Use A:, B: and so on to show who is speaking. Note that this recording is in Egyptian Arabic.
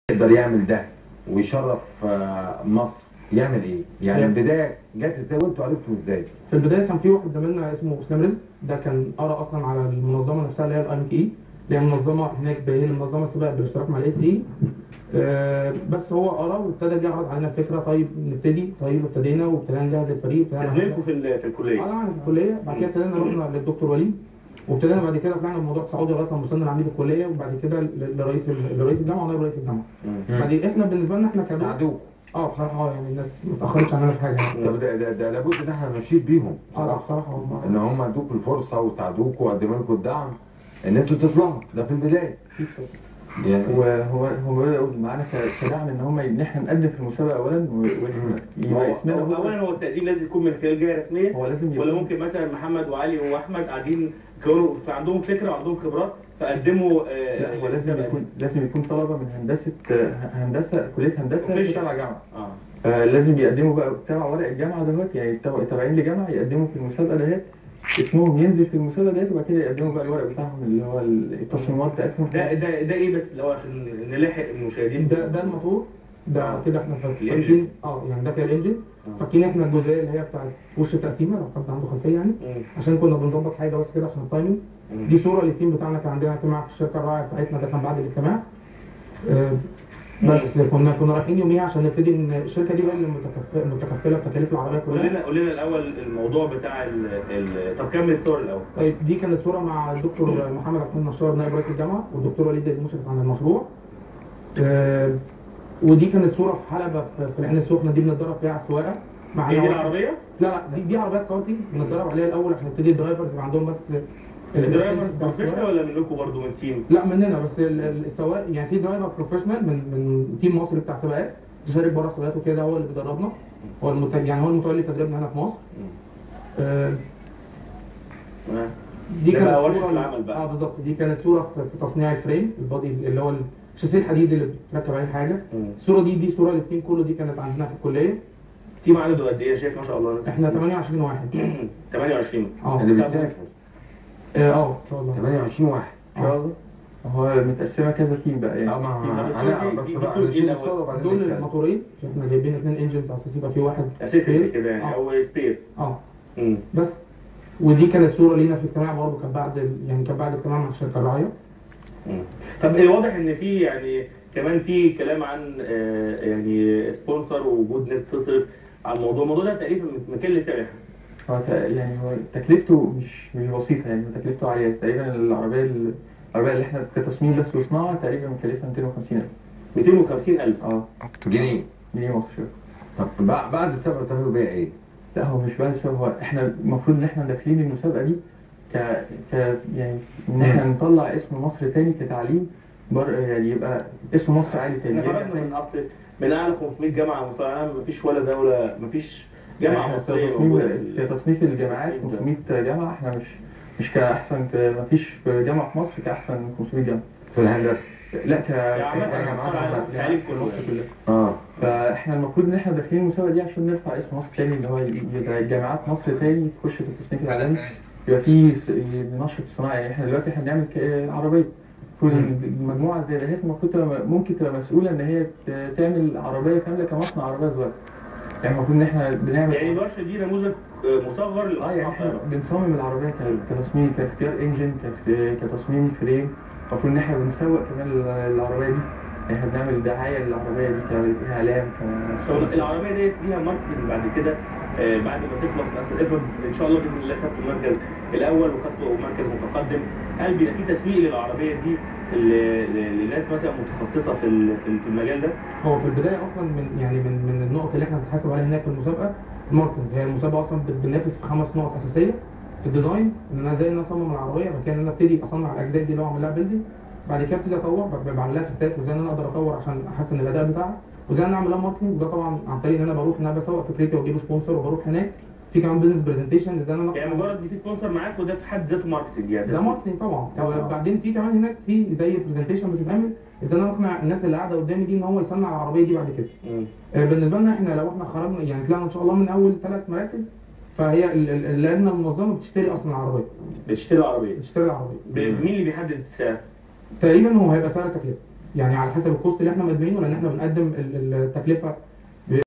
A: يقدر يعمل ده ويشرف آه، مصر يعمل ايه؟ يعني
B: يعمل-
A: البدايه جت ازاي وانتوا عرفتوا ازاي؟
B: في البدايه كان في واحد زميلنا اسمه اسلام رزق ده كان قرا اصلا على المنظمه نفسها اللي هي الاي ام كي اللي هي منظمه هناك هي المنظمه السباق بالاشتراك مع الاس اي بس هو قرا وابتدى يعرض علينا الفكره طيب نبتدي طيب ابتدينا وابتدينا نجهز الفريق ابتدينا
C: زميلكم في ال- في الكليه
B: اه طبعا في الكليه بعد كده ابتدينا رحنا للدكتور وليد وابتدينا بعد كده طلعنا بموضوع سعودي لغايه لما وصلنا لعميد الكليه وبعد كده ل- لرئيس ال- لرئيس الجامعه ونائب رئيس الجامعه بعد احنا بالنسبه لنا احنا كمان
A: ساعدوك
B: اه بصراحه اه يعني الناس ما اتاخرتش عننا في حاجه يعني.
A: طب ده ده ده لابد ان احنا نشيد بيهم
B: اه لا بصراحه هم
A: ان هم ادوكوا الفرصه وساعدوكوا وقدموا لكم الدعم ان انتوا تطلعوا ده في البدايه يعني
D: وهو هو بدأ يقول معانا ك- كدعم ان هم ان احنا نقدم في المسابقه اولا و- ويبقى اسمنا
C: هو- اولا
D: هو
C: هو التقديم لازم يكون من خلال جهه رسميه
D: هو لازم
C: ولا
D: يكون
C: ممكن مثلا محمد وعلي واحمد قاعدين كانوا فعندهم فكره وعندهم خبرات فقدموا آه،
D: لا هو لازم
C: السبق.
D: يكون لازم يكون طلبه من هندسه هندسه كليه هندسه
C: Official.
D: تبع جامعه
C: اه
D: فلازم يقدموا بقى تبع ورق الجامعه دهوت يعني تبع- تابعين لجامعه يقدموا في المسابقه دهيت اسمهم ينزل في المسابقه ديت وبعد كده يقدموا بقى الورق بتاعهم اللي هو التصميمات بتاعتهم
C: ده ده ده ايه بس اللي هو عشان نلحق المشاهدين
B: ده ده الموتور ده كده احنا
C: الإنجن.
B: فاكين اه يعني ده كده الانجن
C: آه.
B: فاكين احنا الجزئيه اللي هي بتاعت وش التقسيمه لو حد عنده خلفيه يعني
C: مم.
B: عشان كنا بنظبط حاجه بس كده عشان التايمنج
C: مم.
B: دي صوره للتيم بتاعنا كان عندنا اجتماع في الشركه الراعيه بتاعتنا ده كان بعد الاجتماع آه، بس كنا كنا رايحين يوميها عشان نبتدي ان الشركه دي هي اللي متكف- متكفله بتكاليف العربيه
C: قول
B: كلها
C: لنا قول لنا الاول الموضوع بتاع ال ال طب كمل الصور الاول
B: طيب دي كانت صوره مع الدكتور محمد عبد الحميد نشار نائب رئيس الجامعه والدكتور وليد المشرف عن المشروع آه، ودي كانت صوره في حلبه في في العين السخنه دي بنتدرب فيها على السواقه معانا
C: هي دي
B: واحد-
C: العربيه؟
B: لا لا دي, دي عربيات كارتي بنتدرب عليها الاول عشان نبتدي الدرايفرز يبقى عندهم بس
C: الدرايفر
B: الإكسبيرينس بتاع
C: بروفيشنال
B: السواقة.
C: ولا منكم برضه من تيم؟
B: لا مننا بس ال- ال- السواق يعني في درايفر بروفيشنال من من تيم مصري بتاع سباقات بيشارك بره سباقات وكده هو اللي بيدربنا هو المت... يعني هو المتولي تدريبنا هنا في مصر آه،
C: آه.
B: دي
C: ده
B: كانت
C: بقى ورشة
B: صورة
C: العمل بقى.
B: اه بالظبط دي كانت صوره في, في تصنيع الفريم البادي اللي هو الشاسيه الحديد اللي بتركب عليه حاجه
C: مم.
B: الصوره دي دي صوره للتيم كله دي كانت عندنا في الكليه
C: تيم عدده قد ايه؟ شايف ما شاء الله
B: احنا 28 واحد
C: 28
B: اه
A: اللي
B: طب-
A: بيسافر
B: اه آه، ان شاء الله
A: 28 واحد
D: ان شاء الله هو متقسمه كذا تيم بقى يعني
A: اه ما
C: طب
A: هنعرف
C: دي-
A: بس
C: دي-
A: بقى
C: دي-
A: نشيل
C: دي-
A: الصوره وبعدين
B: دول
A: نتكلم.
B: الموتورين احنا جايبين اثنين انجنز على اساس يبقى في واحد
C: اساسي
B: spare.
C: كده يعني
B: اه
C: او سبير
B: اه
C: مم.
B: بس ودي كانت صوره لينا في اجتماع برضه كان بعد ال- يعني كان بعد اجتماع مع الشركه الراعيه
C: مم. طب الواضح ان في يعني كمان في كلام عن آه، يعني سبونسر ووجود ناس بتصرف على الموضوع الموضوع ده تقريبا من كام لكام
D: هو ت- يعني هو تكلفته مش مش بسيطه يعني تكلفته عاليه تقريبا العربيه ال- العربيه اللي احنا كتصميم بس وصناعه تقريبا مكلفها 250000
C: 250000
D: اه
A: جنيه
D: جنيه مصري
A: طب بع- بعد السبب بتعملوا بيها ايه؟
D: لا هو مش بعد سبب هو احنا المفروض ان احنا داخلين المسابقه دي ك ك يعني ان احنا نطلع اسم مصر تاني كتعليم بر يعني يبقى اسم مصر عالي تاني
C: احنا خرجنا من أقصى من اعلى 500 جامعه مستوى العالم مفيش ولا دوله مفيش جامعه
D: إحنا
C: مصريه
D: كتصميم
C: موجودة في ال-
D: كتصنيف الجامعات
C: التصنيف ده.
D: 500 جامعه احنا مش مش كاحسن ك- مفيش في جامعه في مصر كاحسن 500 جامعه
A: في الهندسه
D: لا ك
C: يا عم
A: يا جماعة
C: مستوى العالم،
A: إحنا-
C: العالم
D: في
C: كله
D: مصر
C: يعني.
D: كلها
A: اه
D: فاحنا المفروض ان احنا داخلين المسابقه دي عشان نرفع اسم مصر تاني اللي هو يبقى جامعات مصر تاني تخش في التصنيف العالمي يبقى في س- نشرة الصناعه يعني احنا دلوقتي احنا بنعمل ك- عربيه المفروض المجموعه زي دهيت المفروض تبقى ممكن تبقى مسؤوله ان هي ت- تعمل عربيه كامله كمصنع عربيه صغير يعني المفروض ان احنا بنعمل
C: يعني الورشه دي نموذج آه، مصغر
D: اه يعني
C: للأصناع
D: احنا
C: فعلا.
D: بنصمم العربيه ك- كتصميم كاختيار انجن كاخت- كتصميم فريم المفروض ان احنا بنسوق كمان ال- العربيه دي يعني احنا بنعمل دعايه للعربيه دي كاعلام
C: طب
D: ك
C: العربيه ديت ليها ماركتنج بعد كده آه، بعد ما تخلص مثلا افرض ان شاء الله باذن الله خدتوا المركز الاول وخدتوا مركز متقدم هل بيبقى في تسويق للعربيه دي ل- ل- لناس مثلا متخصصه في ال- في في المجال ده؟
B: هو في البدايه اصلا من يعني من من النقط اللي احنا بنتحاسب عليها هناك في المسابقه الماركتنج هي المسابقه اصلا بت- بننافس في خمس نقط اساسيه في الديزاين ان انا ازاي ان انا اصمم العربيه بعد كده ان انا ابتدي اصنع الاجزاء دي اللي هو اعمل لها بيلدنج بعد كده ابتدي اطور ب- بعمل لها تستات وازاي ان انا اقدر اطور عشان احسن الاداء بتاعها وازاي ان انا اعمل لها ماركتنج وده طبعا عن طريق ان انا بروح ان انا بسوق فكرتي واجيب سبونسر وبروح هناك في كمان بزنس برزنتيشن ازاي ان انا
C: يعني مجرد ان في سبونسر معاك وده في حد ذاته ماركتنج يعني
B: ده ماركتنج طبعا
C: طبعاً.
B: وبعدين في كمان هناك في زي برزنتيشن بتتعمل ازاي انا اقنع الناس اللي قاعده قدامي دي ان هو يصنع العربيه دي بعد كده
C: مم.
B: آه، بالنسبه لنا احنا لو احنا خرجنا يعني طلعنا ان شاء الله من اول ثلاث مراكز فهي ال- ال- اللجنه المنظمه بتشتري اصلا العربيه
C: بتشتري عربيه
B: بتشتري العربيه
C: ب- مين اللي بيحدد السعر؟
B: تقريبا هو هيبقى سعر تكلفه يعني على حسب الكوست اللي احنا مقدمينه لان احنا بنقدم ال- التكلفه